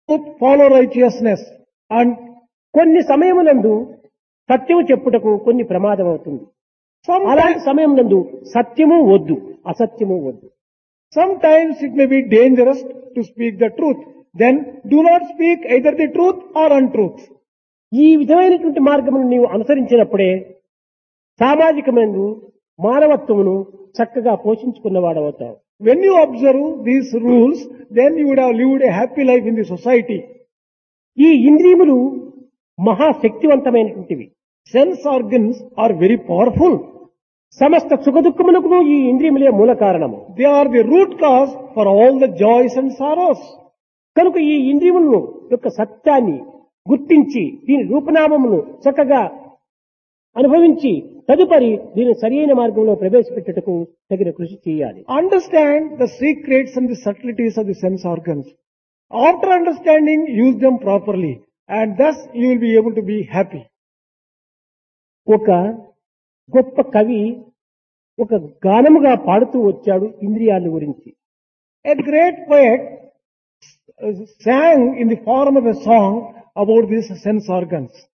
follow righteousness. And కొన్ని సమయమునందు సత్యము చెప్పుటకు కొన్ని ప్రమాదం అవుతుంది అలాంటి sometimes, సమయం నందు సత్యము వద్దు అసత్యము వద్దు sometimes it may be dangerous to speak the truth. Then do not speak either the truth or untruth. ఈ విధమైనటువంటి మార్గమును నీవు అనుసరించినప్పుడే సామాజికమైన మానవత్వమును చక్కగా పోషించుకున్నవాడవుతావు When you observe these rules, then you would have lived a happy life in the society. ఈ ఇంద్రియములు మహాశక్తివంతమైనటువంటివి Sense organs are very powerful. సమస్త సుఖదుఖములకు ఈ ఇంద్రియములే మూల కారణము They are the root cause for all the joys and sorrows. కనుక ఈ ఇంద్రియములను యొక్క సత్యాన్ని గుర్తించి దీని రూపనామమును చక్కగా అనుభవించి తదుపరి దీని సరియైన మార్గంలో ప్రవేశపెట్టుటకు తగిన కృషి చేయాలి Understand the secrets and the subtleties of the sense organs. After understanding, use them properly and thus you will be able to be happy. ఒక గొప్ప కవి ఒక గానముగా పాడుతూ వచ్చాడు ఇంద్రియాల గురించి A great poet uh, sang in the form of a song about these sense organs.